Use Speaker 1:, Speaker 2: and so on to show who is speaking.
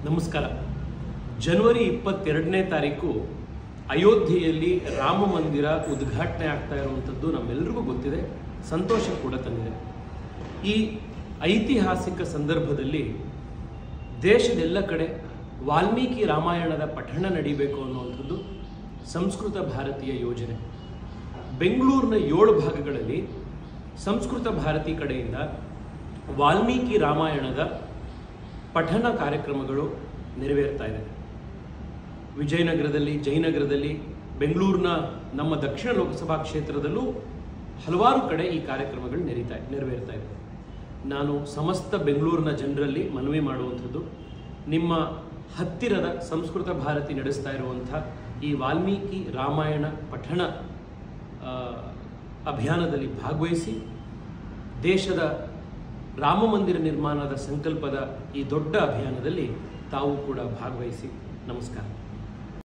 Speaker 1: ನಮಸ್ಕಾರ ಜನವರಿ ಇಪ್ಪತ್ತೆರಡನೇ ತಾರೀಕು ಅಯೋಧ್ಯೆಯಲ್ಲಿ ರಾಮ ಮಂದಿರ ಉದ್ಘಾಟನೆ ಆಗ್ತಾ ಇರುವಂಥದ್ದು ನಮ್ಮೆಲ್ಲರಿಗೂ ಗೊತ್ತಿದೆ ಸಂತೋಷ ಕೂಡ ತಂದಿದೆ ಈ ಐತಿಹಾಸಿಕ ಸಂದರ್ಭದಲ್ಲಿ ದೇಶದೆಲ್ಲ ಕಡೆ ವಾಲ್ಮೀಕಿ ರಾಮಾಯಣದ ಪಠಣ ನಡೀಬೇಕು ಅನ್ನುವಂಥದ್ದು ಸಂಸ್ಕೃತ ಭಾರತೀಯ ಯೋಜನೆ ಬೆಂಗಳೂರಿನ ಏಳು ಭಾಗಗಳಲ್ಲಿ ಸಂಸ್ಕೃತ ಭಾರತಿ ಕಡೆಯಿಂದ ವಾಲ್ಮೀಕಿ ರಾಮಾಯಣದ ಪಠಣ ಕಾರ್ಯಕ್ರಮಗಳು ನೆರವೇರ್ತಾ ಇದೆ ವಿಜಯನಗರದಲ್ಲಿ ಜಯನಗರದಲ್ಲಿ ಬೆಂಗಳೂರಿನ ನಮ್ಮ ದಕ್ಷಿಣ ಲೋಕಸಭಾ ಕ್ಷೇತ್ರದಲ್ಲೂ ಹಲವಾರು ಕಡೆ ಈ ಕಾರ್ಯಕ್ರಮಗಳು ನೆರೀತಾ ನೆರವೇರ್ತಾ ಇದೆ ನಾನು ಸಮಸ್ತ ಬೆಂಗಳೂರಿನ ಜನರಲ್ಲಿ ಮನವಿ ಮಾಡುವಂಥದ್ದು ನಿಮ್ಮ ಹತ್ತಿರದ ಸಂಸ್ಕೃತ ಭಾರತಿ ನಡೆಸ್ತಾ ಇರುವಂಥ ಈ ವಾಲ್ಮೀಕಿ ರಾಮಾಯಣ ಪಠಣ ಆ, ಅಭಿಯಾನದಲ್ಲಿ ಭಾಗವಹಿಸಿ ದೇಶದ ರಾಮ ಮಂದಿರ ನಿರ್ಮಾಣದ ಸಂಕಲ್ಪದ ಈ ದೊಡ್ಡ ಅಭಿಯಾನದಲ್ಲಿ ತಾವು ಕೂಡ ಭಾಗವಹಿಸಿ ನಮಸ್ಕಾರ